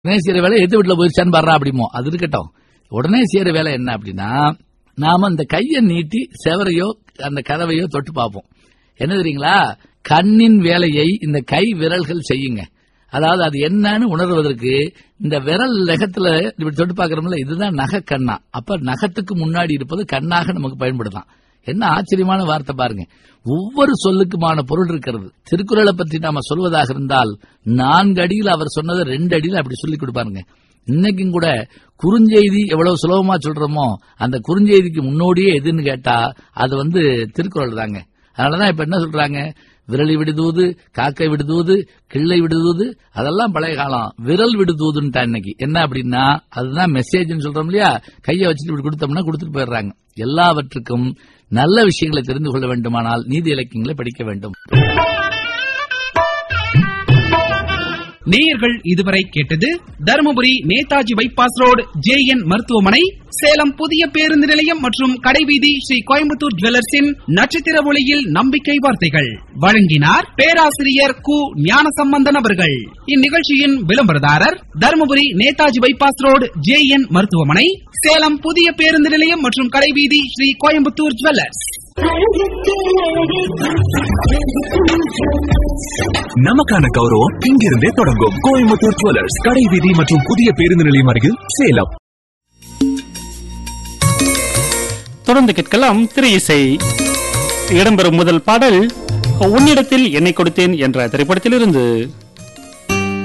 உடனே செய்யற வேலை எது வீட்டுல போயிருச்சான்னு பாடுறா அப்படிமோ அது இருக்கட்டும் உடனே செய்யற வேலை என்ன அப்படின்னா நாம அந்த கையை நீட்டி செவரையோ அந்த கதவையோ தொட்டு பார்ப்போம் என்ன தெரியுங்களா கண்ணின் வேலையை இந்த கை விரல்கள் செய்யுங்க அதாவது அது என்னன்னு உணர்வதற்கு இந்த விரல் நகத்துல இப்படி தொட்டு பார்க்கறோம்ல இதுதான் நகை கண்ணா அப்ப நகத்துக்கு முன்னாடி இருப்பது கண்ணாக நமக்கு பயன்படுதான் என்ன ஆச்சரியமான வார்த்தை பாருங்க ஒவ்வொரு சொல்லுக்குமான பொருள் இருக்கிறது திருக்குறளை பற்றி நாம சொல்வதாக இருந்தால் நான்கு அடியில் அவர் சொன்னதை ரெண்டு அடியில் அப்படி சொல்லி கொடுப்பாருங்க இன்னைக்கும் கூட குறுஞ்செய்தி எவ்வளவு சுலபமா சொல்றோமோ அந்த குறுஞ்செய்திக்கு முன்னோடியே எதுன்னு கேட்டா அது வந்து திருக்குறள் தாங்க அதனாலதான் இப்ப என்ன சொல்றாங்க விரலி விடுதூது காக்கை விடுதூது கிள்ளை விடுதூது அதெல்லாம் பழைய காலம் விரல் விடுதூதுன்ட்டா இன்னைக்கு என்ன அப்படின்னா அதுதான் மெசேஜ்னு சொல்றோம் இல்லையா கையை வச்சுட்டு இப்படி கொடுத்தோம்னா கொடுத்துட்டு போயிடுறாங்க எல்லாவற்றுக்கும் நல்ல விஷயங்களை தெரிந்து கொள்ள வேண்டுமானால் நீதி இலக்கியங்களை படிக்க வேண்டும் நேயர்கள் இதுவரை கேட்டது Dharmapuri Netaji bypass road J N மருத்துவமனை சேலம் புதிய பேருந்து நிலையம் மற்றும் கடைவீதி ஸ்ரீ கோயம்புத்தூர் ஜுவல்லர்ஸின் நட்சத்திர ஒளியில் நம்பிக்கை வார்த்தைகள் வழங்கினார் பேராசிரியர் கு ஞானசம்பந்தன் அவர்கள் இந்நிகழ்ச்சியின் விளம்பரதாரர் Dharmapuri Netaji bypass road J N மருத்துவமனை சேலம் புதிய பேருந்து நிலையம் மற்றும் கடைவீதி ஸ்ரீ கோயம்புத்தூர் ஜுவல்லர்ஸ் நமக்கான கௌரவம் இங்கிருந்தே தொடங்கும் கோயம்புத்தூர் ஜுவல்லர்ஸ் கடை வீதி மற்றும் புதிய பேருந்து நிலையம் அருகில் சேலம் தொடர்ந்து கேட்கலாம் திரை இசை இடம்பெறும் முதல் பாடல் உன்னிடத்தில் என்னை கொடுத்தேன் என்ற திரைப்படத்திலிருந்து